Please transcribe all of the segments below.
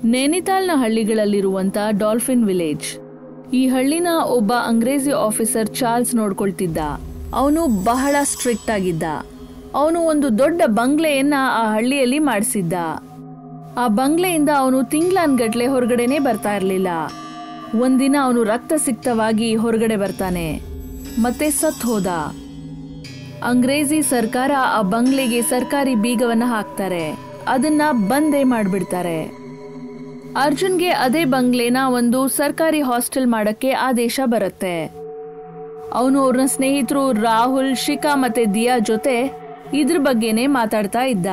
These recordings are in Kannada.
ನೈನಿತಾಲ್ನ ಹಳ್ಳಿಗಳಲ್ಲಿರುವಂತ ಡಾಲ್ಫಿನ್ ವಿಲೇಜ್ ಈ ಹಳ್ಳಿನ ಒಬ್ಬ ಅಂಗ್ರೇಜಿ ಆಫೀಸರ್ ಚಾರ್ಲ್ಸ್ ನೋಡ್ಕೊಳ್ತಿದ್ದ ಅವನು ಬಹಳ ಸ್ಟ್ರಿಕ್ಟ್ ಆಗಿದ್ದ ಅವನು ಒಂದು ದೊಡ್ಡ ಬಂಗ್ಲೆಯನ್ನ ಆ ಹಳ್ಳಿಯಲ್ಲಿ ಮಾಡಿಸಿದ್ದ ಆ ಬಂಗ್ಲೆಯಿಂದ ಅವನು ತಿಂಗ್ಳಾನ್ಗಟ್ಲೆ ಹೊರಗಡೆನೆ ಬರ್ತಾ ಇರಲಿಲ್ಲ ಒಂದಿನ ಅವನು ರಕ್ತಸಿಕ್ತವಾಗಿ ಹೊರಗಡೆ ಬರ್ತಾನೆ ಮತ್ತೆ ಸತ್ ಹೋದ ಅಂಗ್ರೇಜಿ ಸರ್ಕಾರ ಆ ಬಂಗ್ಲೆಗೆ ಸರ್ಕಾರಿ ಬೀಗವನ್ನ ಹಾಕ್ತಾರೆ ಅದನ್ನ ಬಂದೇ ಮಾಡ್ಬಿಡ್ತಾರೆ ಅರ್ಜುನ್ಗೆ ಅದೇ ಬಂಗ್ಲೆನ ಒಂದು ಸರ್ಕಾರಿ ಹಾಸ್ಟೆಲ್ ಮಾಡಕ್ಕೆ ಆದೇಶ ಬರುತ್ತೆ ಅವನು ಅವ್ರನ್ನ ಸ್ನೇಹಿತರು ರಾಹುಲ್ ಶಿಖಾ ಮತ್ತೆ ದಿಯಾ ಜೊತೆ ಇದ್ರ ಬಗ್ಗೆನೇ ಮಾತಾಡ್ತಾ ಇದ್ದ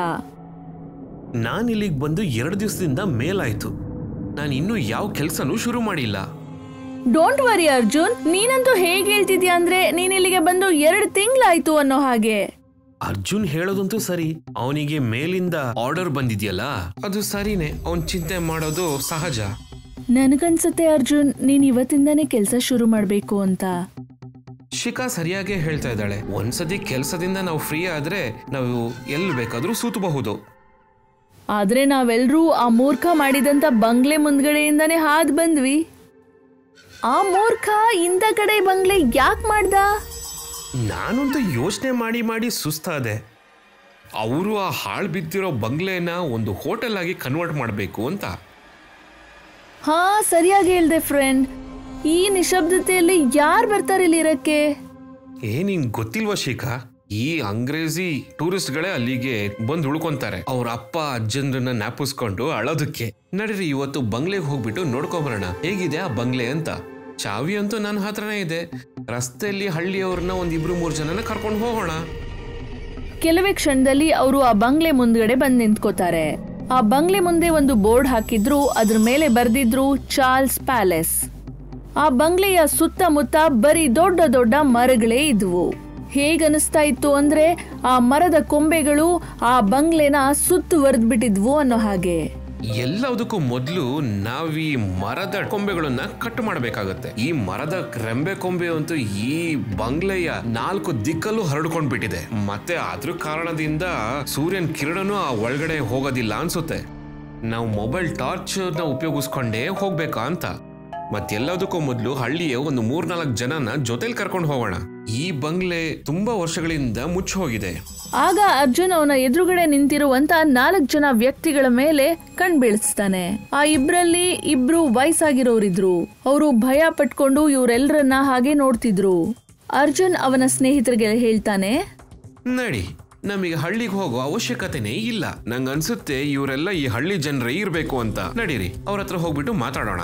ನಾನು ಇಲ್ಲಿಗೆ ಬಂದು ಎರಡು ದಿವಸದಿಂದ ಮೇಲಾಯ್ತು ನಾನು ಇನ್ನೂ ಯಾವ ಕೆಲಸನೂ ಶುರು ಮಾಡಿಲ್ಲ ಡೋಂಟ್ ವರಿ ಅರ್ಜುನ್ ನೀನಂತೂ ಹೇಗೆ ಹೇಳ್ತಿದ್ಯಾ ಅಂದ್ರೆ ನೀನ್ ಇಲ್ಲಿಗೆ ಬಂದು ಎರಡು ತಿಂಗ್ಳಾಯ್ತು ಅನ್ನೋ ಹಾಗೆ ಅರ್ಜುನ್ ಹೇಳೋದಂತೂ ಸರಿ ಅವನಿಗೆ ಮೇಲಿಂದ ಆರ್ಡರ್ ಬಂದಿದ್ಯಲ್ಲ ಅದು ಸರಿನೇ ಅವನ್ ಚಿಂತೆ ಮಾಡೋದು ಸಹಜ ನನಗನ್ಸುತ್ತೆ ಅರ್ಜುನ್ ನೀನ್ ಇವತ್ತಿಂದಾನೇ ಕೆಲಸ ಶುರು ಮಾಡ್ಬೇಕು ಅಂತ ಶಿಖಾ ಸರಿಯಾಗೇ ಹೇಳ್ತಾ ಇದ್ದಾಳೆ ಒಂದ್ಸತಿ ಕೆಲಸದಿಂದ ನಾವು ಫ್ರೀ ಆದ್ರೆ ನಾವು ಎಲ್ಲಿ ಬೇಕಾದ್ರೂ ಸೂತಬಹುದು ಆದ್ರೆ ನಾವೆಲ್ಲರೂ ಆ ಮೂರ್ಖ ಮಾಡಿದಂತ ಬಂಗ್ಲೆ ಮುಂದ್ಗಡೆಯಿಂದಾನೇ ಹಾದ್ ಬಂದ್ವಿ ಆ ಮೂರ್ಖ ಇಂಥ ಕಡೆ ಬಂಗ್ಲೆ ಯಾಕ್ ಮಾಡ್ದ ನಾನಂತೂ ಯೋಚನೆ ಮಾಡಿ ಮಾಡಿ ಸುಸ್ತಾದೆ ಅವರು ಆ ಹಾಳು ಬಿದ್ದಿರೋ ಬಂಗ್ಲೆನ ಒಂದು ಹೋಟೆಲ್ ಆಗಿ ಕನ್ವರ್ಟ್ ಮಾಡಬೇಕು ಅಂತ ಹಾ ಸರಿಯಾಗಿ ಹೇಳ್ದೆ ಫ್ರೆಂಡ್ ಈ ನಿಶಬ್ದತೆಯಲ್ಲಿ ಯಾರ್ ಬರ್ತಾರೆ ಇಲ್ಲಿ ಇರಕ್ಕೆ ಏ ನಿಂಗ್ ಗೊತ್ತಿಲ್ವಾ ಶಿಖಾ ಈ ಅಂಗ್ರೇಜಿ ಟೂರಿಸ್ಟ್ಗಳೇ ಅಲ್ಲಿಗೆ ಬಂದು ಉಳ್ಕೊಂತಾರೆ ಅವ್ರ ಅಪ್ಪ ಅಜ್ಜಂದ್ರನ್ನ ಜ್ಞಾಪಿಸ್ಕೊಂಡು ಅಳೋದಕ್ಕೆ ನಡೀರಿ ಇವತ್ತು ಬಂಗ್ಲೆಗೆ ಹೋಗ್ಬಿಟ್ಟು ನೋಡ್ಕೊಂಬರೋಣ ಹೇಗಿದೆ ಆ ಬಂಗ್ಲೆ ಅಂತ ಚಾವಿ ಅಂತೂ ನನ್ನ ಹತ್ರನೇ ಇದೆ ರಸ್ತೆಯಲ್ಲಿ ಹಳ್ಳಿಯವ್ರನ್ನ ಒಂದ್ ಇಬ್ರು ಮೂರು ಜನನ ಕರ್ಕೊಂಡು ಹೋಗೋಣ ಕೆಲವೇ ಕ್ಷಣದಲ್ಲಿ ಅವರು ಆ ಬಂಗ್ಲೆ ಮುಂದ್ಗಡೆ ಬಂದ್ ನಿಂತ್ಕೋತಾರೆ ಆ ಬಂಗ್ಲೆ ಮುಂದೆ ಒಂದು ಬೋರ್ಡ್ ಹಾಕಿದ್ರು ಅದ್ರ ಮೇಲೆ ಬರ್ದಿದ್ರು ಚಾರ್ಲ್ಸ್ ಪ್ಯಾಲೇಸ್ ಆ ಬಂಗ್ಲೆಯ ಸುತ್ತಮುತ್ತ ಬರೀ ದೊಡ್ಡ ದೊಡ್ಡ ಮರಗಳೇ ಇದ್ವು ಹೇಗನಿಸ್ತಾ ಇತ್ತು ಅಂದ್ರೆ ಆ ಮರದ ಕೊಂಬೆಗಳು ಆ ಬಂಗ್ಲೆನ ಸುತ್ತುವರೆದ್ಬಿಟ್ಟಿದ್ವು ಅನ್ನೋ ಹಾಗೆ ಎಲ್ಲದಕ್ಕೂ ಮೊದಲು ನಾವ್ ಈ ಮರದ ಕೊಂಬೆಗಳನ್ನ ಕಟ್ ಮಾಡಬೇಕಾಗತ್ತೆ ಈ ಮರದ ರೆಂಬೆ ಕೊಂಬೆ ಅಂತೂ ಈ ಬಂಗ್ಲೆಯ ನಾಲ್ಕು ದಿಕ್ಕಲ್ಲೂ ಹರಡ್ಕೊಂಡ್ ಬಿಟ್ಟಿದೆ ಮತ್ತೆ ಅದ್ರ ಕಾರಣದಿಂದ ಸೂರ್ಯನ ಕಿರಣನೂ ಆ ಒಳಗಡೆ ಹೋಗೋದಿಲ್ಲ ಅನ್ಸುತ್ತೆ ನಾವು ಮೊಬೈಲ್ ಟಾರ್ಚ್ ನ ಉಪಯೋಗಿಸ್ಕೊಂಡೇ ಹೋಗ್ಬೇಕಾ ಅಂತ ಮತ್ತೆಲ್ಲದಕ್ಕೂ ಮೊದಲು ಹಳ್ಳಿಯ ಒಂದು ಮೂರ್ನಾಲ್ಕು ಜನನ ಜೊತೆಲಿ ಕರ್ಕೊಂಡು ಹೋಗೋಣ ಈ ಬಂಗ್ಲೆ ತುಂಬಾ ವರ್ಷಗಳಿಂದ ಮುಚ್ಚಿ ಹೋಗಿದೆ ಆಗ ಅರ್ಜುನ್ ಅವನ ಎದುರುಗಡೆ ನಿಂತಿರುವಂತ ನಾಲ್ಕು ಜನ ವ್ಯಕ್ತಿಗಳ ಮೇಲೆ ಕಣ್ ಬೀಳಿಸ್ತಾನೆ ಆ ಇಬ್ರಲ್ಲಿ ಇಬ್ರು ವಯಸ್ಸಾಗಿರೋರಿದ್ರು ಅವರು ಭಯ ಪಟ್ಕೊಂಡು ಇವರೆಲ್ಲರನ್ನ ಹಾಗೆ ನೋಡ್ತಿದ್ರು ಅರ್ಜುನ್ ಅವನ ಸ್ನೇಹಿತರಿಗೆ ಹೇಳ್ತಾನೆ ನಡಿ ನಮಗೆ ಹಳ್ಳಿಗೆ ಹೋಗೋ ಅವಶ್ಯಕತೆನೇ ಇಲ್ಲ ನಂಗೆ ಅನ್ಸುತ್ತೆ ಇವರೆಲ್ಲ ಈ ಹಳ್ಳಿ ಜನರೇ ಇರಬೇಕು ಅಂತ ನಡೀರಿ ಅವ್ರ ಹತ್ರ ಹೋಗ್ಬಿಟ್ಟು ಮಾತಾಡೋಣ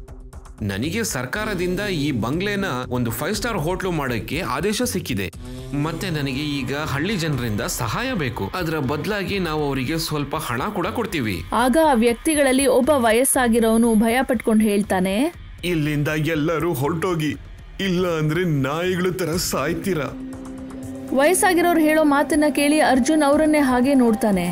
ನನಗೆ ಸರ್ಕಾರದಿಂದ ಈ ಬಂಗ್ಲೆನ ಒಂದು ಫೈವ್ ಸ್ಟಾರ್ ಹೋಟ್ಲು ಮಾಡೋಕ್ಕೆ ಆದೇಶ ಸಿಕ್ಕಿದೆ ಮತ್ತೆ ನನಗೆ ಈಗ ಹಳ್ಳಿ ಜನರಿಂದ ಸಹಾಯ ಬೇಕು ಅದರ ಬದಲಾಗಿ ನಾವು ಅವರಿಗೆ ಸ್ವಲ್ಪ ಹಣ ಕೂಡ ಕೊಡ್ತೀವಿ ಆಗ ಆ ವ್ಯಕ್ತಿಗಳಲ್ಲಿ ಒಬ್ಬ ವಯಸ್ಸಾಗಿರೋನು ಭಯ ಪಟ್ಕೊಂಡು ಹೇಳ್ತಾನೆ ಇಲ್ಲಿಂದ ಎಲ್ಲರೂ ಹೊರಟೋಗಿ ಇಲ್ಲ ಅಂದ್ರೆ ನಾಯಿಗಳ ತರ ಸಾಯ್ತೀರಾ ವಯಸ್ಸಾಗಿರೋರು ಹೇಳೋ ಮಾತನ್ನ ಕೇಳಿ ಅರ್ಜುನ್ ಅವರನ್ನೇ ಹಾಗೆ ನೋಡ್ತಾನೆ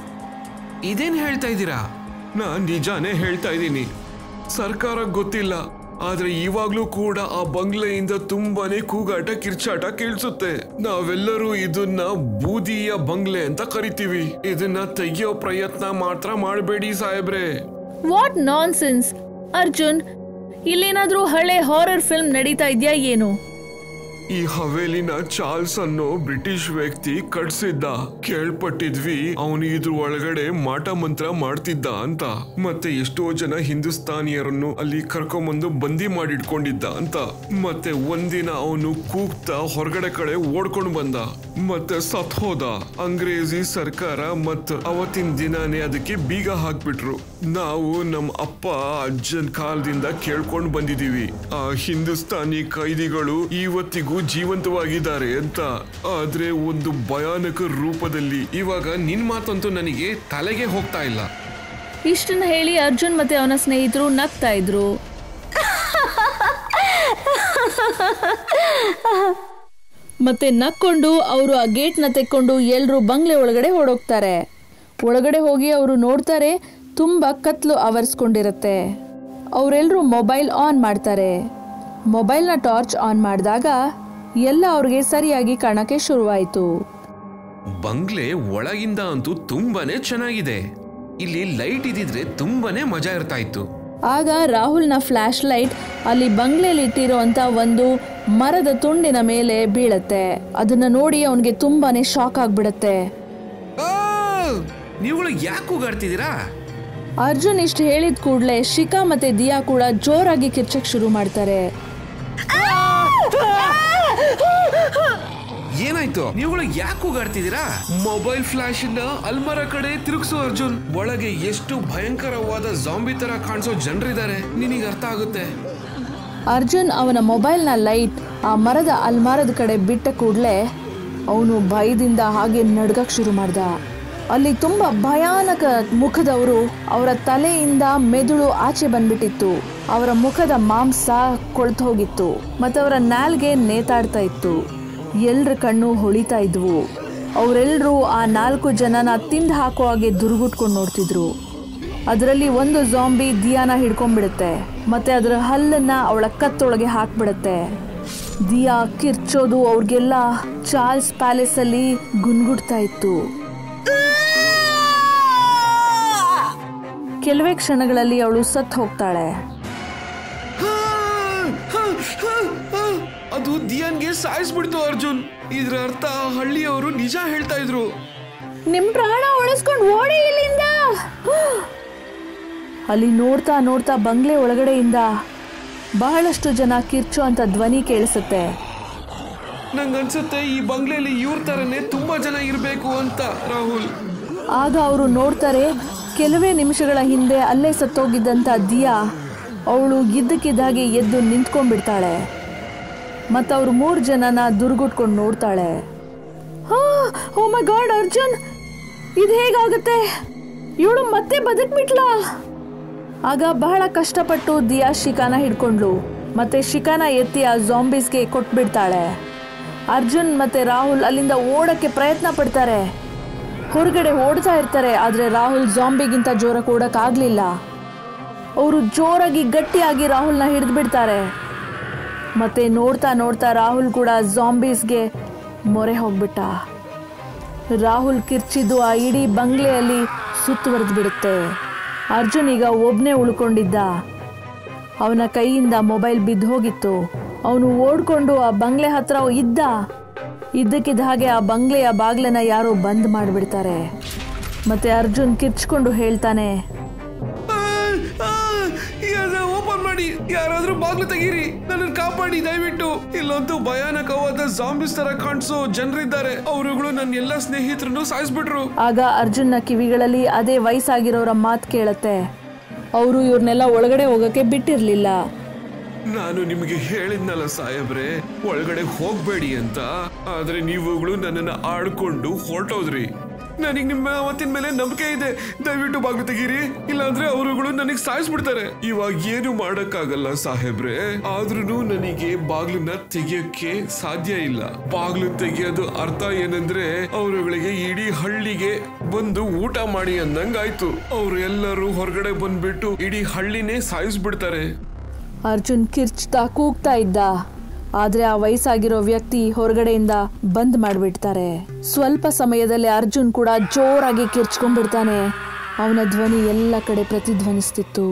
ಇದೇನ್ ಹೇಳ್ತಾ ಇದ್ದೀರಾ ನಾನ್ ನಿಜಾನೇ ಹೇಳ್ತಾ ಇದ್ದೀನಿ ಸರ್ಕಾರ ಗೊತ್ತಿಲ್ಲ ಆದ್ರೆ ಇವಾಗ್ಲೂ ಕೂಡ ಆ ಬಂಗ್ಲೆಯಿಂದ ತುಂಬಾನೇ ಕೂಗಾಟ ಕಿರ್ಚಾಟ ಕೇಳಿಸುತ್ತೆ ನಾವೆಲ್ಲರೂ ಇದನ್ನ ಬೂದಿಯ ಬಂಗ್ಲೆ ಅಂತ ಕರಿತೀವಿ ಇದನ್ನ ತೆಗಿಯೋ ಪ್ರಯತ್ನ ಮಾತ್ರ ಮಾಡಬೇಡಿ ಸಾಹೇಬ್ರೆ ವಾಟ್ ನಾನ್ ಸೆನ್ಸ್ ಅರ್ಜುನ್ ಇಲ್ಲೇನಾದ್ರೂ ಹಳೆ ಹಾರರ್ ಫಿಲ್ಮ್ ನಡೀತಾ ಇದ್ಯಾ ಏನು ಈ ಹವೇಲಿನ ಚಾರ್ಲ್ಸ್ ಅನ್ನೋ ಬ್ರಿಟಿಷ್ ವ್ಯಕ್ತಿ ಕಟ್ಸಿದ್ದ ಕೇಳ್ಪಟ್ಟಿದ್ವಿ ಅವನು ಇದ್ರ ಒಳಗಡೆ ಮಾಟ ಮಂತ್ರ ಮಾಡ್ತಿದ್ದ ಅಂತ ಮತ್ತೆ ಎಷ್ಟೋ ಜನ ಹಿಂದೂಸ್ತಾನಿಯರನ್ನು ಅಲ್ಲಿ ಕರ್ಕೊಂಬಂದು ಬಂದಿ ಮಾಡಿಟ್ಕೊಂಡಿದ್ದ ಅಂತ ಮತ್ತೆ ಒಂದಿನ ಅವನು ಕೂಗ್ತಾ ಹೊರಗಡೆ ಕಡೆ ಓಡ್ಕೊಂಡು ಬಂದ ಮತ್ತೆ ಸತ್ ಹೋದ ಅಂಗ್ರೇಜಿ ಸರ್ಕಾರ ಮತ್ ಅವತ್ತಿನ ದಿನಾನೇ ಅದಕ್ಕೆ ಬೀಗ ಹಾಕ್ಬಿಟ್ರು ನಾವು ನಮ್ಮ ಅಪ್ಪ ಅಜ್ಜನ್ ಕಾಲದಿಂದ ಕೇಳ್ಕೊಂಡು ಬಂದಿದೀವಿ ಆ ಹಿಂದೂಸ್ತಾನಿ ಕೈದಿಗಳು ಇವತ್ತಿಗೂ ಜೀವಂತವಾಗಿದ್ದಾರೆ ಅಂತ ಆದ್ರೆ ಒಂದು ಭಯಾನಕ ರೂಪದಲ್ಲಿ ಇವಾಗ ನಿನ್ ಮಾತಂತೂ ನನಗೆ ತಲೆಗೆ ಹೋಗ್ತಾ ಇಲ್ಲ ಇಷ್ಟನ್ನ ಹೇಳಿ ಅರ್ಜುನ್ ಮತ್ತೆ ಅವನ ಸ್ನೇಹಿತರು ನಗ್ತಾ ಇದ್ರು ಮತ್ತೆ ನಕ್ಕೊಂಡು ಅವರು ಆ ಗೇಟ್ನ ತೆಕ್ಕೊಂಡು ಎಲ್ಲರೂ ಬಂಗ್ಲೆ ಒಳಗಡೆ ಹೊಡೋಗ್ತಾರೆ ಒಳಗಡೆ ಹೋಗಿ ಅವರು ನೋಡ್ತಾರೆ ತುಂಬ ಕತ್ಲು ಆವರಿಸ್ಕೊಂಡಿರತ್ತೆ ಅವರೆಲ್ಲರೂ ಮೊಬೈಲ್ ಆನ್ ಮಾಡ್ತಾರೆ ಮೊಬೈಲ್ನ ಟಾರ್ಚ್ ಆನ್ ಮಾಡಿದಾಗ ಎಲ್ಲ ಅವ್ರಿಗೆ ಸರಿಯಾಗಿ ಕಾಣಕ್ಕೆ ಶುರುವಾಯಿತು ಬಂಗ್ಲೆ ಒಳಗಿಂದ ಅಂತೂ ತುಂಬಾನೇ ಚೆನ್ನಾಗಿದೆ ಇಲ್ಲಿ ಲೈಟ್ ಇದ್ದಿದ್ರೆ ತುಂಬಾನೇ ಮಜಾ ಇರ್ತಾ ಇತ್ತು ಆಗ ರಾಹುಲ್ನ ಫ್ಲ್ಯಾಶ್ ಲೈಟ್ ಅಲ್ಲಿ ಬಂಗ್ಲೆಯಲ್ಲಿ ಇಟ್ಟಿರುವಂತ ಒಂದು ಮರದ ತುಂಡಿನ ಮೇಲೆ ಬೀಳತ್ತೆ ಅದನ್ನ ನೋಡಿ ಅವನಿಗೆ ತುಂಬಾನೇ ಶಾಕ್ ಆಗ್ಬಿಡತ್ತೆ ಆ, ನೀವುಗಳು ಯಾಕೆ ಕೂಗಾಡ್ತಿದ್ದೀರಾ ಅರ್ಜುನ್ ಇಷ್ಟು ಹೇಳಿದ ಕೂಡಲೇ ಶಿಖಾ ಮತ್ತೆ ದಿಯಾ ಕೂಡ ಜೋರಾಗಿ ಕಿರ್ಚಕ್ ಶುರು ಮಾಡ್ತಾರೆ ಏನಾಯ್ತು ನೀವುಗಳು ಯಾಕೆ ಕೂಗಾಡ್ತಿದ್ದೀರಾ ಮೊಬೈಲ್ ಫ್ಲಾಶ್ ನ ಅಲ್ಮರ ಕಡೆ ತಿರುಗಿಸು ಅರ್ಜುನ್ ಒಳಗೆ ಎಷ್ಟು ಭಯಂಕರವಾದ ಜಾಂಬಿ ತರ ಕಾಣಿಸೋ ಜನರಿದ್ದಾರೆ ನಿನಗೆ ಅರ್ಥ ಆಗುತ್ತೆ ಅರ್ಜುನ್ ಅವನ ಮೊಬೈಲ್ನ ಲೈಟ್ ಆ ಮರದ ಅಲ್ಮಾರದ ಕಡೆ ಬಿಟ್ಟ ಕೂಡಲೇ ಅವನು ಭಯದಿಂದ ಹಾಗೆ ನಡ್ಗಕ್ ಶುರು ಮಾಡ್ದ ಅಲ್ಲಿ ತುಂಬಾ ಭಯಾನಕ ಮುಖದವರು ಅವರ ತಲೆಯಿಂದ ಮೆದುಳು ಆಚೆ ಬಂದ್ಬಿಟ್ಟಿತ್ತು ಅವರ ಮುಖದ ಮಾಂಸ ಕೊಳ್ತು ಹೋಗಿತ್ತು ಮತ್ತು ಅವರ ನಾಲ್ಗೆ ನೇತಾಡ್ತಾ ಇತ್ತು ಎಲ್ರ ಕಣ್ಣು ಹೊಳಿತಾ ಇದ್ವು ಅವರೆಲ್ಲರೂ ಆ ನಾಲ್ಕು ಜನನ ತಿಂದು ಹಾಕೋ ಹಾಗೆ ದುರ್ಗುಟ್ಕೊಂಡು ನೋಡ್ತಿದ್ರು ಅದರಲ್ಲಿ ಒಂದು ಜಾಂಬಿ ದಿಯಾನ ಹಿಡ್ಕೊಂಡ್ಬಿಡುತ್ತೆ ಮತ್ತೆ ಅದರ ಹಲ್ಲನ್ನ ಅವಳ ಕತ್ತೊಳಗೆ ಹಾಕ್ಬಿಡುತ್ತೆ ದಿಯಾ ಕಿರ್ಚೋದು ಅವ್ರಿಗೆಲ್ಲ ಚಾರ್ಲ್ಸ್ ಪ್ಯಾಲೇಸ್ ಅಲ್ಲಿ ಗುನ್ಗುಡ್ತಾ ಇತ್ತು ಕೆಲವೇ ಕ್ಷಣಗಳಲ್ಲಿ ಅವಳು ಸತ್ ಹೋಗ್ತಾಳೆ ಅದು ದಿಯಾನ್ಗೆ ಸಾಯಿಸ್ಬಿಡ್ತು ಅರ್ಜುನ್ ಇದ್ರ ಅರ್ಥ ಹಳ್ಳಿಯವರು ನಿಜ ಹೇಳ್ತಾ ಇದ್ರು ನಿಮ್ ಪ್ರಾಣ ಉಳಿಸ್ಕೊಂಡು ಓಡಿ ಇಲ್ಲಿಂದ ಅಲ್ಲಿ ನೋಡ್ತಾ ನೋಡ್ತಾ ಬಂಗ್ಲೆ ಒಳಗಡೆಯಿಂದ ಬಹಳಷ್ಟು ಜನ ಕಿರ್ಚೋ ಅಂತ ಧ್ವನಿ ಕೇಳಿಸುತ್ತೆ ನಂಗನ್ಸುತ್ತೆ ಈ ಬಂಗ್ಲೆಯಲ್ಲಿ ಇವ್ರ ತರನೇ ತುಂಬಾ ಜನ ಇರ್ಬೇಕು ಅಂತ ರಾಹುಲ್ ಆಗ ಅವರು ನೋಡ್ತಾರೆ ಕೆಲವೇ ನಿಮಿಷಗಳ ಹಿಂದೆ ಅಲ್ಲೇ ಸತ್ತೋಗಿದ್ದಂಥ ದಿಯಾ ಅವಳು ಇದ್ದಕ್ಕಿದ್ದಾಗೆ ಎದ್ದು ನಿಂತ್ಕೊಂಡ್ಬಿಡ್ತಾಳೆ ಮತ್ತು ಅವ್ರು ಮೂರು ಜನನ ದುರ್ಗುಟ್ಕೊಂಡು ನೋಡ್ತಾಳೆ ಹಾ ಓ ಮೈ ಗಾಡ್ ಅರ್ಜುನ್ ಇದು ಹೇಗಾಗುತ್ತೆ ಇವಳು ಮತ್ತೆ ಬದುಕ್ಬಿಟ್ಲಾ ಆಗ ಬಹಳ ಕಷ್ಟಪಟ್ಟು ದಿಯಾ ಶಿಕಾನ ಹಿಡ್ಕೊಂಡ್ಲು ಮತ್ತೆ ಶಿಕಾನ ಎತ್ತಿ ಆ ಜಾಂಬೀಸ್ಗೆ ಕೊಟ್ಬಿಡ್ತಾಳೆ ಅರ್ಜುನ್ ಮತ್ತೆ ರಾಹುಲ್ ಅಲ್ಲಿಂದ ಓಡಕ್ಕೆ ಪ್ರಯತ್ನ ಪಡ್ತಾರೆ ಹೊರಗಡೆ ಓಡ್ತಾ ಇರ್ತಾರೆ ಆದರೆ ರಾಹುಲ್ ಜಾಂಬಿಗಿಂತ ಜೋರಾಗಿ ಓಡಕ್ಕಾಗ್ಲಿಲ್ಲ ಅವರು ಜೋರಾಗಿ ಗಟ್ಟಿಯಾಗಿ ರಾಹುಲ್ನ ಹಿಡಿದು ಬಿಡ್ತಾರೆ ಮತ್ತೆ ನೋಡ್ತಾ ನೋಡ್ತಾ ರಾಹುಲ್ ಕೂಡ ಜಾಂಬೀಸ್ಗೆ ಮೊರೆ ಹೋಗ್ಬಿಟ್ಟ ರಾಹುಲ್ ಕಿರ್ಚಿದ್ದು ಆ ಇಡೀ ಬಂಗ್ಲೆಯಲ್ಲಿ ಸುತ್ತುವರೆದು ಬಿಡುತ್ತೆ ಅರ್ಜುನ್ ಈಗ ಒಬ್ಬನೇ ಉಳ್ಕೊಂಡಿದ್ದ ಅವನ ಕೈಯಿಂದ ಮೊಬೈಲ್ ಬಿದ್ದು ಹೋಗಿತ್ತು ಅವನು ಓಡ್ಕೊಂಡು ಆ ಬಂಗ್ಲೆ ಹತ್ರ ಇದ್ದ ಇದ್ದಕ್ಕಿದ್ದ ಹಾಗೆ ಆ ಬಂಗ್ಲೆಯ ಬಾಗ್ಲನ್ನ ಯಾರೋ ಬಂದ್ ಮಾಡಿಬಿಡ್ತಾರೆ ಮತ್ತೆ ಅರ್ಜುನ್ ಕಿರ್ಚ್ಕೊಂಡು ಹೇಳ್ತಾನೆ ಓಪನ್ ಮಾಡಿ ಯಾರಾದ್ರೂ ಬಾಗ್ಲು ತೆಗೀರಿ ನನ್ನ ಕಾಪಾಡಿ ದಯವಿಟ್ಟು ಇಲ್ಲಂತೂ ಭಯಾನಕವಾದ ಜಾಂಬಿಸ್ ತರ ಕಾಣಿಸೋ ಜನರಿದ್ದಾರೆ ಅವರುಗಳು ನನ್ನ ಎಲ್ಲ ಸ್ನೇಹಿತರನ್ನು ಸಾಯಿಸ್ಬಿಟ್ರು ಆಗ ಅರ್ಜುನ್ನ ಕಿವಿಗಳಲ್ಲಿ ಅದೇ ವಯಸ್ಸಾಗಿರೋರ ಮಾತು ಕೇಳತ್ತೆ ಅವರು ಇವ್ರನ್ನೆಲ್ಲ ಒಳಗಡೆ ಹೋಗಕ್ಕೆ ಬಿಟ್ಟಿರ್ಲಿಲ್ಲ ನಾನು ನಿಮಗೆ ಹೇಳಿದ್ನಲ್ಲ ಸಾಹೇಬ್ರೆ ಒಳಗಡೆ ಹೋಗ್ಬೇಡಿ ಅಂತ ಆದ್ರೆ ನೀವುಗಳು ನನ್ನನ್ನ ಆಡ್ಕೊಂಡು ಹೊರಟೋದ್ರಿ ನನಗೆ ನಿಮ್ಮ ಅವತ್ತಿನ ಮೇಲೆ ನಂಬಿಕೆ ಇದೆ ದಯವಿಟ್ಟು ಬಾಗ್ಲು ತೆಗೀರಿ ಇಲ್ಲಾಂದ್ರೆ ಅವರುಗಳು ನನಗೆ ಸಾಯಿಸ್ಬಿಡ್ತಾರೆ ಇವಾಗ ಏನು ಮಾಡಕ್ಕಾಗಲ್ಲ ಸಾಹೇಬ್ರೆ ಆದ್ರೂ ನನಗೆ ಬಾಗ್ಲನ್ನ ತೆಗಿಯಕ್ಕೆ ಸಾಧ್ಯ ಇಲ್ಲ ಬಾಗ್ಲು ತೆಗಿಯೋದು ಅರ್ಥ ಏನಂದ್ರೆ ಅವರುಗಳಿಗೆ ಇಡೀ ಹಳ್ಳಿಗೆ ಬಂದು ಊಟ ಮಾಡಿ ಅಂದಂಗಾಯ್ತು ಅವ್ರು ಎಲ್ಲರೂ ಹೊರಗಡೆ ಬಂದ್ಬಿಟ್ಟು ಇಡೀ ಹಳ್ಳಿನೇ ಸಾಯಿಸ್ಬಿಡ್ತಾರೆ ಅರ್ಜುನ್ ಕಿರ್ಚ್ತಾ ಕೂಗ್ತಾ ಇದ್ದ ಆದ್ರೆ ಆ ವಯಸ್ಸಾಗಿರೋ ವ್ಯಕ್ತಿ ಹೊರಗಡೆಯಿಂದ ಬಂದ್ ಮಾಡ್ಬಿಡ್ತಾರೆ ಸ್ವಲ್ಪ ಸಮಯದಲ್ಲಿ ಅರ್ಜುನ್ ಕೂಡ ಜೋರಾಗಿ ಕಿರ್ಚ್ಕೊಂಡ್ಬಿಡ್ತಾನೆ ಅವನ ಧ್ವನಿ ಎಲ್ಲ ಕಡೆ ಪ್ರತಿಧ್ವನಿಸ್ತಿತ್ತು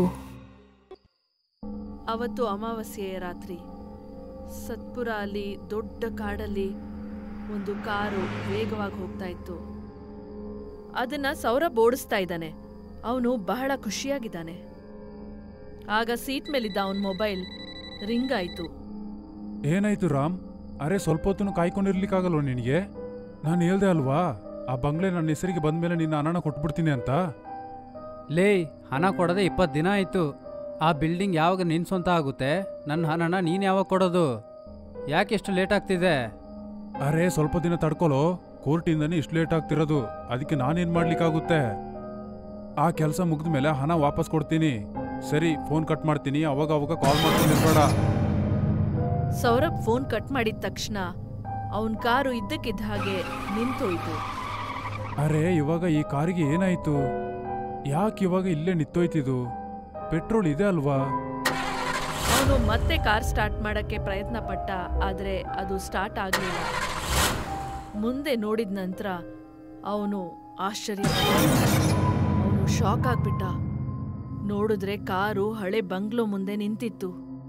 ಅವತ್ತು ಅಮಾವಾಸ್ಯೆಯ ರಾತ್ರಿ ಸತ್ಪುರ ಅಲ್ಲಿ ದೊಡ್ಡ ಕಾಡಲ್ಲಿ ಒಂದು ಕಾರು ವೇಗವಾಗಿ ಹೋಗ್ತಾ ಇತ್ತು ಅದನ್ನ ಸೌರಭ್ ಓಡಿಸ್ತಾ ಇದ್ದಾನೆ ಅವನು ಬಹಳ ಖುಷಿಯಾಗಿದ್ದಾನೆ ಆಗ ಸೀಟ್ ಮೇಲಿದ್ದ ಅವನ ಮೊಬೈಲ್ ರಿಂಗ್ ಆಯ್ತು ಏನಾಯ್ತು ರಾಮ್ ಅರೆ ಸ್ವಲ್ಪ ಹೊತ್ತು ಕಾಯ್ಕೊಂಡಿರ್ಲಿಕ್ಕಾಗಲ್ವ ನಿನಗೆ ನಾನು ಹೇಳ್ದೆ ಅಲ್ವಾ ಆ ಬಂಗ್ಲೆ ನನ್ನ ಹೆಸರಿಗೆ ಬಂದ್ಮೇಲೆ ನಿನ್ನ ಹಣನ ಕೊಟ್ಬಿಡ್ತೀನಿ ಅಂತ ಲೇ ಹಣ ಕೊಡದೆ ಇಪ್ಪತ್ತು ದಿನ ಆಯಿತು ಆ ಬಿಲ್ಡಿಂಗ್ ಯಾವಾಗ ನಿನ್ ಸ್ವಂತ ಆಗುತ್ತೆ ನನ್ನ ಹಣನ ನೀನು ಯಾವಾಗ ಕೊಡೋದು ಯಾಕೆ ಎಷ್ಟು ಲೇಟ್ ಆಗ್ತಿದೆ ಅರೆ ಸ್ವಲ್ಪ ದಿನ ತಡ್ಕೊಳೋ ಕೋರ್ಟಿಂದನೇ ಇಷ್ಟು ಲೇಟ್ ಆಗ್ತಿರೋದು ಅದಕ್ಕೆ ನಾನೇನು ಮಾಡ್ಲಿಕ್ಕಾಗುತ್ತೆ ಆ ಕೆಲಸ ಮುಗಿದ ಮೇಲೆ ಹಣ ವಾಪಸ್ ಕೊಡ್ತೀನಿ ಸರಿ ಫೋನ್ ಕಟ್ ಮಾಡ್ತೀನಿ ಅವಾಗ ಅವಾಗ ಕಾಲ್ ಮಾಡ್ತೀನಿ ಬೇಡ ಸೌರಭ್ ಫೋನ್ ಕಟ್ ಮಾಡಿದ ತಕ್ಷಣ ಅವನ್ ಕಾರು ಇದ್ದಕ್ಕಿದ್ದ ಹಾಗೆ ನಿಂತೋಯ್ತು ಅರೆ ಇವಾಗ ಈ ಕಾರಿಗೆ ಏನಾಯ್ತು ಯಾಕೆ ಇವಾಗ ಇಲ್ಲೇ ನಿಂತೋಯ್ತಿದು ಪೆಟ್ರೋಲ್ ಇದೆ ಅಲ್ವಾ ಅವನು ಮತ್ತೆ ಕಾರ್ ಸ್ಟಾರ್ಟ್ ಮಾಡಕ್ಕೆ ಪ್ರಯತ್ನ ಪಟ್ಟ ಆದ್ರೆ ಅದು ಸ್ಟಾರ್ಟ್ ಆಗಲಿಲ್ಲ ಮುಂದೆ ನೋಡಿದ ನಂತರ ಅವನು ಆಶ್ಚರ್ಯ ಅವನು ಶಾಕ್ ಆಗ್ಬಿಟ್ಟ ನೋಡಿದ್ರೆ ಕಾರು ಹಳೆ ಬಂಗ್ಲೋ ಮುಂದೆ ನಿಂತಿತ್ತು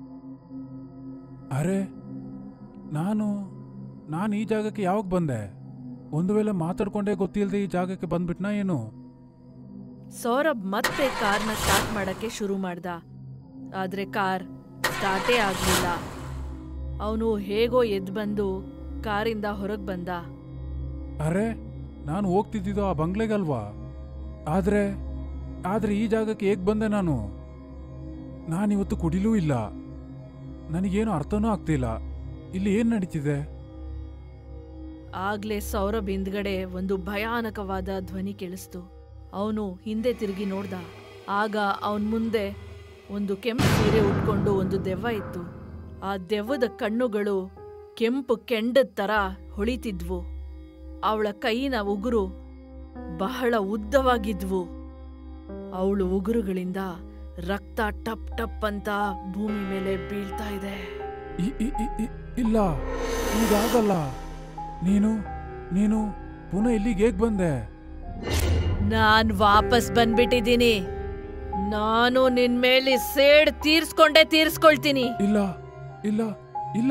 ಅರೆ ನಾನು ನಾನು ಈ ಜಾಗಕ್ಕೆ ಯಾವಾಗ ಬಂದೆ ಒಂದು ವೇಳೆ ಮಾತಾಡ್ಕೊಂಡೇ ಗೊತ್ತಿಲ್ಲದೆ ಈ ಜಾಗಕ್ಕೆ ಬಂದ್ಬಿಟ್ನಾ ಏನು ಸೌರಭ್ ಮತ್ತೆ ಕಾರ್ನ ಸ್ಟಾರ್ಟ್ ಮಾಡಕ್ಕೆ ಶುರು ಮಾಡ್ದ ಆದ್ರೆ ಕಾರ್ ಸ್ಟಾರ್ಟೇ ಆಗ್ಲಿಲ್ಲ ಅವನು ಹೇಗೋ ಎದ್ದು ಬಂದು ಕಾರಿಂದ ಹೊರಗೆ ಬಂದ ಅರೆ ನಾನು ಹೋಗ್ತಿದ್ದಿದ್ದು ಆ ಬಂಗ್ಲೆಗಲ್ವಾ ಆದ್ರೆ ಆದ್ರೆ ಈ ಜಾಗಕ್ಕೆ ಹೇಗ್ ಬಂದೆ ನಾನು ನಾನಿವತ್ತು ಕುಡಿಲೂ ಇಲ್ಲ ನನಗೇನು ಅರ್ಥನೂ ಆಗ್ತಿಲ್ಲ ಇಲ್ಲಿ ಏನ್ ನಡೀತಿದೆ ಆಗ್ಲೇ ಸೌರಭ್ ಹಿಂದ್ಗಡೆ ಒಂದು ಭಯಾನಕವಾದ ಧ್ವನಿ ಕೇಳಿಸ್ತು ಅವನು ಹಿಂದೆ ತಿರುಗಿ ನೋಡ್ದ ಆಗ ಅವನ್ ಮುಂದೆ ಒಂದು ಕೆಂಪು ಸೀರೆ ಉಟ್ಕೊಂಡು ಒಂದು ದೆವ್ವ ಇತ್ತು ಆ ದೆವ್ವದ ಕಣ್ಣುಗಳು ಕೆಂಪು ಕೆಂಡದ ತರ ಹೊಳಿತಿದ್ವು ಅವಳ ಕೈನ ಉಗುರು ಬಹಳ ಉದ್ದವಾಗಿದ್ವು ಅವಳು ಉಗುರುಗಳಿಂದ ರಕ್ತ ಟಪ್ ಟಪ್ ಅಂತ ಭೂಮಿ ಮೇಲೆ ಬೀಳ್ತಾ ಇದೆ ಇ- ಇ- ಇ- ಇ- ಇಲ್ಲ ಈಗಾಗಲ್ಲ ನೀನು ನೀನು ಪುನಃ ಇಲ್ಲಿಗೆ ಹೇಗ್ ಬಂದೆ ನಾನ್ ವಾಪಸ್ ಬಂದ್ಬಿಟ್ಟಿದ್ದೀನಿ ನಾನು ನಿನ್ ಮೇಲೆ ಸೇಡ್ ತೀರ್ಸ್ಕೊಂಡೇ ತೀರ್ಸ್ಕೊಳ್ತೀನಿ ಇಲ್ಲ ಇಲ್ಲ ಇಲ್ಲ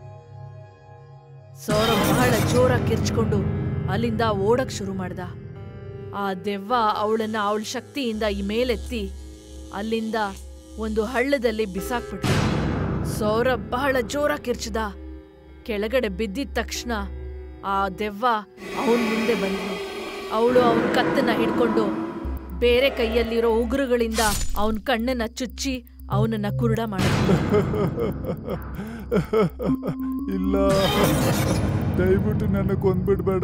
ಸೌರವ್ ಬಹಳ ಜೋರಾಗಿ ಕಿರ್ಚ್ಕೊಂಡು ಅಲ್ಲಿಂದ ಓಡಕ್ ಶುರು ಮಾಡ್ದ ಆ ದೆವ್ವ ಅವಳನ್ನ ಅವಳ ಶಕ್ತಿಯಿಂದ ಈ ಮೇಲೆತ್ತಿ ಅಲ್ಲಿಂದ ಒಂದು ಹಳ್ಳದಲ್ಲಿ ಬಿಸಾಕ್ಬಿಟ್ರು ಸೌರಭ್ ಬಹಳ ಜೋರಾಗಿ ಕಿರ್ಚ್ದ ಕೆಳಗಡೆ ಬಿದ್ದಿದ ತಕ್ಷಣ ಆ ದೆವ್ವ ಅವನ್ ಮುಂದೆ ಬಂದ್ಲು ಅವಳು ಅವನ ಕತ್ತನ್ನ ಹಿಡ್ಕೊಂಡು ಬೇರೆ ಕೈಯಲ್ಲಿರೋ ಉಗುರುಗಳಿಂದ ಅವನ್ ಕಣ್ಣನ್ನ ಚುಚ್ಚಿ ಅವನನ್ನ ಕುರುಡ ಮಾಡಿದ್ಲು ಇಲ್ಲ ದಯವಿಟ್ಟು ನನ್ನ ಕೊಂದ್ಬಿಡ್ಬೇಡ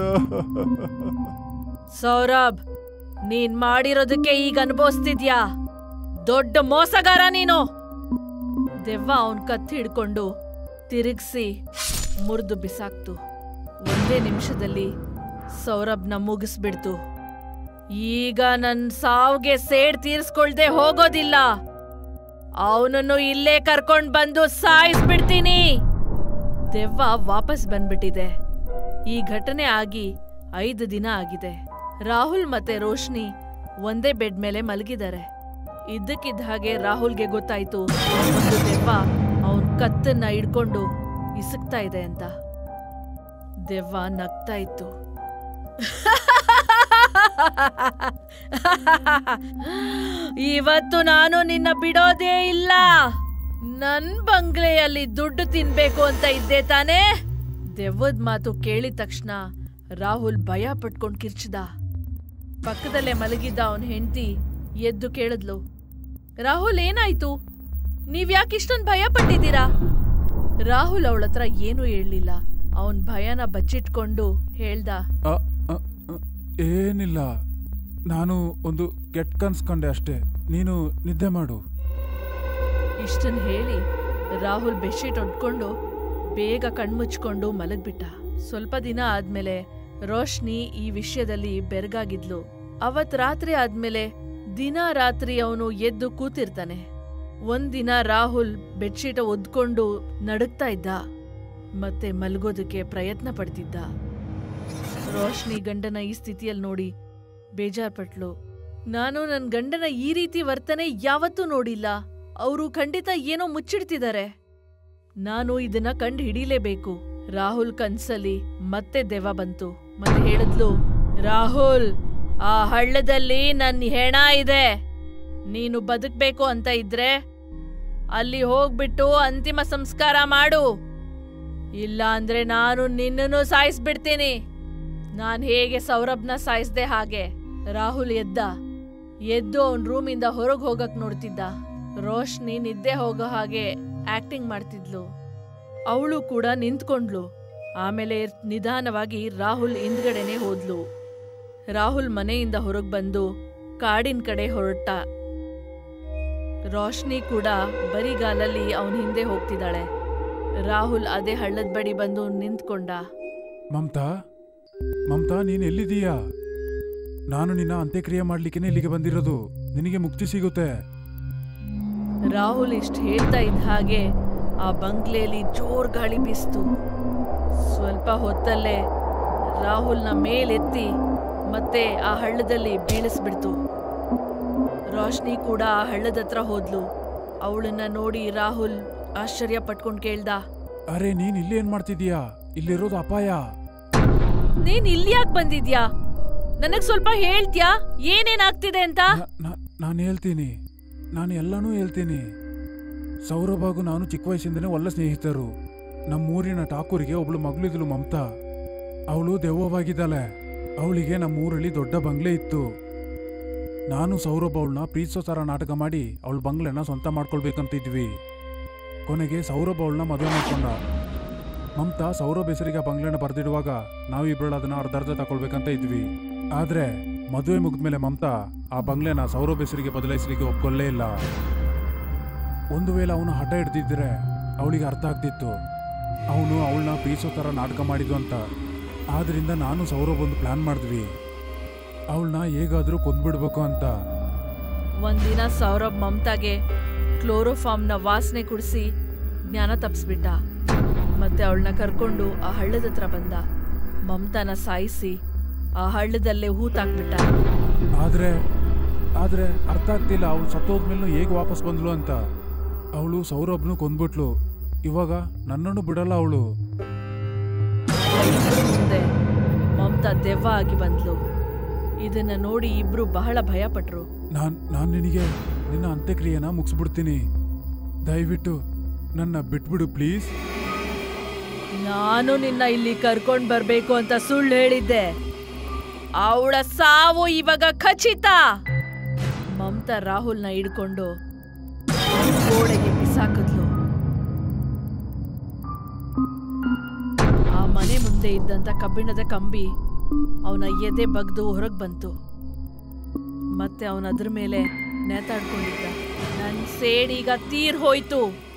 ಸೌರಭ್ ನೀನ್ ಮಾಡಿರೋದಕ್ಕೆ ಈಗ ಅನುಭವಿಸ್ತಿದ್ಯಾ ದೊಡ್ಡ ಮೋಸಗಾರ ನೀನು ದೆವ್ವ ಅವನ್ ಕತ್ತಿ ಹಿಡ್ಕೊಂಡು ತಿರುಗಿಸಿ ಮುರಿದು ಬಿಸಾಕ್ತು ಒಂದೇ ನಿಮಿಷದಲ್ಲಿ ಸೌರಭ್ನ ಮುಗಿಸ್ಬಿಡ್ತು ಈಗ ನನ್ ಸಾವ್ಗೆ ಸೇಡ್ ತೀರ್ಸ್ಕೊಳ್ದೆ ಹೋಗೋದಿಲ್ಲ ಅವನನ್ನು ಇಲ್ಲೇ ಕರ್ಕೊಂಡ್ ಬಂದು ಸಾಯಿಸ್ಬಿಡ್ತೀನಿ ದೆವ್ವ ವಾಪಸ್ ಬಂದ್ಬಿಟ್ಟಿದೆ ಈ ಘಟನೆ ಆಗಿ ಐದು ದಿನ ಆಗಿದೆ ರಾಹುಲ್ ಮತ್ತೆ ರೋಶ್ನಿ ಒಂದೇ ಬೆಡ್ ಮೇಲೆ ಮಲಗಿದ್ದಾರೆ ಇದ್ದಕ್ಕಿದ್ದ ಹಾಗೆ ರಾಹುಲ್ಗೆ ಗೊತ್ತಾಯ್ತು ಒಂದು ದೆವ್ವ ಅವನ್ ಕತ್ತನ್ನ ಹಿಡ್ಕೊಂಡು ಇಸುಕ್ತಾ ಇದೆ ಅಂತ ದೆವ್ವ ನಗ್ತಾ ಇತ್ತು ಇವತ್ತು ನಾನು ನಿನ್ನ ಬಿಡೋದೇ ಇಲ್ಲ ನನ್ ಬಂಗ್ಲೆಯಲ್ಲಿ ದುಡ್ಡು ತಿನ್ಬೇಕು ಅಂತ ಇದ್ದೆ ತಾನೇ ದೆವ್ವದ್ ಮಾತು ಕೇಳಿದ ತಕ್ಷಣ ರಾಹುಲ್ ಭಯ ಪಟ್ಕೊಂಡ್ ಕಿರ್ಚಿದ ಪಕ್ಕದಲ್ಲೇ ಮಲಗಿದ್ದ ಅವನ್ ಹೆಂಡತಿ ಎದ್ದು ಕೇಳಿದ್ಲು ರಾಹುಲ್ ಏನಾಯ್ತು ನೀವ್ಯಾಕೆ ಇಷ್ಟೊಂದ್ ಭಯ ಪಟ್ಟಿದ್ದೀರಾ ರಾಹುಲ್ ಅವಳ ಹತ್ರ ಏನೂ ಹೇಳಲಿಲ್ಲ ಅವನ್ ಭಯನ ಬಚ್ಚಿಟ್ಕೊಂಡು ಹೇಳ್ದ ಅ, ಅ, ಅ, ಏನಿಲ್ಲ ನಾನು ಒಂದು ಕೆಟ್ಟ ಕನ್ಸ್ಕೊಂಡೆ ಅಷ್ಟೇ ನೀನು ನಿದ್ದೆ ಮಾಡು ಇಷ್ಟನ್ ಹೇಳಿ ರಾಹುಲ್ ಬೆಡ್ಶೀಟ್ ಹೊಡ್ಕೊಂಡು ಬೇಗ ಕಣ್ಮುಚ್ಕೊಂಡು ಮಲಗ್ಬಿಟ್ಟ ಸ್ವಲ್ಪ ದಿನ ಆದ್ಮೇಲೆ ರೋಶ್ನಿ ಈ ವಿಷಯದಲ್ಲಿ ಬೆರಗಾಗಿದ್ಲು ಅವತ್ ರಾತ್ರಿ ಆದ್ಮೇಲೆ ದಿನ ರಾತ್ರಿ ಅವನು ಎದ್ದು ಕೂತಿರ್ತಾನೆ ಒಂದಿನ ರಾಹುಲ್ ಬೆಡ್ಶೀಟ ಒದ್ಕೊಂಡು ನಡುಗ್ತಾ ಇದ್ದ ಮತ್ತೆ ಮಲ್ಗೋದಕ್ಕೆ ಪ್ರಯತ್ನ ಪಡ್ತಿದ್ದ ರೋಶ್ನಿ ಗಂಡನ ಈ ಸ್ಥಿತಿಯಲ್ಲಿ ನೋಡಿ ಬೇಜಾರ್ಪಟ್ಲು ನಾನು ನನ್ ಗಂಡನ ಈ ರೀತಿ ವರ್ತನೆ ಯಾವತ್ತೂ ನೋಡಿಲ್ಲ ಅವರು ಖಂಡಿತ ಏನೋ ಮುಚ್ಚಿಡ್ತಿದ್ದಾರೆ ನಾನು ಇದನ್ನ ಕಂಡು ಹಿಡಿಲೇಬೇಕು ರಾಹುಲ್ ಕನ್ಸಲ್ಲಿ ಮತ್ತೆ ದೆವ್ವ ಬಂತು ಮತ್ತೆ ಹೇಳಿದ್ಲು ರಾಹುಲ್ ಆ ಹಳ್ಳದಲ್ಲಿ ನನ್ನ ಹೆಣ ಇದೆ ನೀನು ಬದುಕ್ಬೇಕು ಅಂತ ಇದ್ರೆ ಅಲ್ಲಿ ಹೋಗ್ಬಿಟ್ಟು ಅಂತಿಮ ಸಂಸ್ಕಾರ ಮಾಡು ಇಲ್ಲ ಅಂದ್ರೆ ನಾನು ನಿನ್ನನ್ನು ಸಾಯಿಸ್ಬಿಡ್ತೀನಿ ನಾನ್ ಹೇಗೆ ಸೌರಭ್ನ ಸಾಯಿಸ್ದೆ ಹಾಗೆ ರಾಹುಲ್ ಎದ್ದ ಎದ್ದು ಅವನ್ ರೂಮಿಂದ ಹೊರಗ್ ಹೋಗಕ್ ನೋಡ್ತಿದ್ದ ರೋಶ್ನಿ ನಿದ್ದೆ ಹೋಗೋ ಹಾಗೆ ಆಕ್ಟಿಂಗ್ ಮಾಡ್ತಿದ್ಲು ಅವಳು ಕೂಡ ನಿಂತ್ಕೊಂಡ್ಲು ಆಮೇಲೆ ನಿಧಾನವಾಗಿ ರಾಹುಲ್ ಹಿಂದ್ಗಡೆನೆ ಹೋದ್ಲು ರಾಹುಲ್ ಮನೆಯಿಂದ ಹೊರಗ್ ಬಂದು ಕಾಡಿನ ಕಡೆ ಹೊರಟ ರೋಶ್ನಿ ಕೂಡ ಬರಿಗಾಲಲ್ಲಿ ಅವನ ಹಿಂದೆ ಹೋಗ್ತಿದ್ದಾಳೆ ರಾಹುಲ್ ಅದೇ ಹಳ್ಳದ ಬಳಿ ಬಂದು ನಿಂತ್ಕೊಂಡ ಮಮತಾ ಮಮತಾ ನೀನು ಎಲ್ಲಿದ್ದೀಯಾ ನಾನು ನಿನ್ನ ಅಂತ್ಯಕ್ರಿಯೆ ಮಾಡ್ಲಿಕ್ಕೇನೆ ಇಲ್ಲಿಗೆ ಬಂದಿರೋದು ನಿನಗೆ ಮುಕ್ತಿ ಸಿಗುತ್ತೆ ರಾಹುಲ್ ಇಷ್ಟ ಹೇಳ್ತಾ ಇದ್ದ ಹಾಗೆ ಆ ಬಂಗ್ಲೆಯಲ್ಲಿ ಜೋರ್ ಗಾಳಿ ಬೀಸ್ತು ಸ್ವಲ್ಪ ಹೊತ್ತಲ್ಲೇ ರಾಹುಲ್ನ ಮೇಲೆತ್ತಿ ಮತ್ತೆ ಆ ಹಳ್ಳದಲ್ಲಿ ಬೀಳಿಸ್ಬಿಡ್ತು ರೋಶ್ನಿ ಕೂಡ ಆ ಹಳ್ಳದ ಹತ್ರ ಹೋದ್ಲು ಅವಳನ್ನ ನೋಡಿ ರಾಹುಲ್ ಆಶ್ಚರ್ಯ ಪಟ್ಕೊಂಡ್ ಕೇಳ್ದ ಅರೆ ನೀನ್ ಇಲ್ಲಿ ಏನ್ ಮಾಡ್ತಿದೀಯಾ ಇಲ್ಲಿರೋದು ಅಪಾಯ ನೀನ್ ಇಲ್ಲಿ ಯಾಕೆ ಬಂದಿದ್ಯಾ ನನಗ್ ಸ್ವಲ್ಪ ಹೇಳ್ತ್ಯಾ ಏನೇನಾಗ್ತಿದೆ ಅಂತ ನಾನು ಹೇಳ್ತೀನಿ ನಾನು ಎಲ್ಲನೂ ಹೇಳ್ತೀನಿ ಸೌರಭ್ ಹಾಗೂ ನಾನು ಚಿಕ್ಕ ವಯಸ್ಸಿಂದನೇ ಒಳ್ಳೆ ಸ್ನೇಹಿತರು ನಮ್ಮೂರಿನ ಠಾಕೂರಿಗೆ ಒಬ್ಳು ಮಗಳಿದ್ಲು ಮಮತಾ ಅವಳು ದೆವ್ವವಾಗಿದ್ದಾಳೆ ಅವಳಿಗೆ ನಮ್ಮೂರಲ್ಲಿ ದೊಡ್ಡ ಬಂಗ್ಲೆ ಇತ್ತು ನಾನು ಸೌರಭ್ ಅವಳನ್ನ ಪ್ರೀತಿಸೋ ಥರ ನಾಟಕ ಮಾಡಿ ಅವಳ ಬಂಗ್ಲೆನ ಸ್ವಂತ ಮಾಡ್ಕೊಳ್ಬೇಕಂತಿದ್ವಿ ಕೊನೆಗೆ ಸೌರಭ್ ಅವಳನ್ನ ಮದುವೆ ಮಾಡ್ಕೊಂಡ ಮಮತಾ ಸೌರಭ್ ಹೆಸರಿಗೆ ಆ ಬಂಗ್ಲೆನ ಬರೆದಿಡುವಾಗ ನಾವಿಬ್ಬರು ಅದನ್ನ ಅರ್ಧ ಅರ್ಧ ತಗೊಳ್ಬೇಕಂತ ಇದ್ವಿ ಆದ್ರೆ ಮದುವೆ ಮುಗಿದ್ಮೇಲೆ ಮಮತಾ ಆ ಬಂಗ್ಲೆನ ಸೌರಭ್ ಹೆಸರಿಗೆ ಬದಲಾಯಿಸಲಿಕ್ಕೆ ಒಪ್ಕೊಳ್ಳೇ ಇಲ್ಲ ಒಂದು ವೇಳೆ ಅವನು ಹಠ ಹಿಡ್ದಿದ್ರೆ ಅವಳಿಗೆ ಅರ್ಥ ಆಗ್ತಿತ್ತು ಅವನು ಅವಳನ್ನ ಪ್ರೀತಿಸೋ ಥರ ನಾಟಕ ಮಾಡಿದ್ದು ಅಂತ ಆದ್ರಿಂದ ನಾನು ಸೌರಭ್ ಒಂದು ಪ್ಲಾನ್ ಮಾಡಿದ್ವಿ ಅವಳನ್ನ ಹೇಗಾದ್ರೂ ಕೊಂದ್ಬಿಡ್ಬೇಕು ಅಂತ ಒಂದಿನ ಸೌರಭ್ ಮಮತಾಗೆ ಕ್ಲೋರೋಫಾರ್ಮ್ನ ವಾಸನೆ ಕುಡಿಸಿ ಜ್ಞಾನ ತಪ್ಪಿಸ್ಬಿಟ್ಟ ಮತ್ತೆ ಅವಳನ್ನ ಕರ್ಕೊಂಡು ಆ ಹಳ್ಳದ ಹತ್ರ ಬಂದ ಮಮತಾನ ಸಾಯಿಸಿ ಆ ಹಳ್ಳದಲ್ಲೇ ಹೂತಾಕ್ಬಿಟ್ಟ ಆದ್ರೆ ಆದ್ರೆ ಅರ್ಥ ಆಗ್ತಿಲ್ಲ ಅವಳು ಸತ್ತೋದ್ಮೇಲೂ ಹೇಗೆ ವಾಪಸ್ ಬಂದ್ಲು ಅಂತ ಅವಳು ಸೌರಭ್ನು ಕೊಂದ್ಬಿಟ್ಲು ಇವಾಗ ನನ್ನನ್ನು ಬಿಡಲ್ಲ ಅವಳು ಮುಂದೆ ಮಮತಾ ದೆವ್ವ ಆಗಿ ಬಂದ್ಲು ಇದನ್ನ ನೋಡಿ ಇಬ್ರು ಬಹಳ ಭಯಪಟ್ರು ನಾನ್ ನಾನ್ ನಿನಗೆ ನಿನ್ನ ಅಂತ್ಯಕ್ರಿಯೆನ ಮುಗಿಸ್ಬಿಡ್ತೀನಿ ದಯವಿಟ್ಟು ನನ್ನ ಬಿಟ್ಬಿಡು ಪ್ಲೀಸ್ ನಾನು ನಿನ್ನ ಇಲ್ಲಿ ಕರ್ಕೊಂಡ್ ಬರ್ಬೇಕು ಅಂತ ಸುಳ್ಳು ಹೇಳಿದ್ದೆ ಅವಳ ಸಾವು ಇವಾಗ ಖಚಿತ ಮಮತಾ ರಾಹುಲ್ನ ಹಿಡ್ಕೊಂಡು ಗೋಡೆಗೆ ಬಿಸಾಕಿದ್ಲು ಆ ಮನೆ ಮುಂದೆ ಇದ್ದಂತ ಕಬ್ಬಿಣದ ಕಂಬಿ ಅವನ ಎದೆ ಬಗ್ದು ಹೊರಗ್ ಬಂತು ಮತ್ತೆ ಅವನ ಅದ್ರ ಮೇಲೆ ನೇತಾಡ್ಕೊಂಡಿದ್ದ ನನ್ ಸೇಡೀಗ ತೀರ್ ಹೋಯ್ತು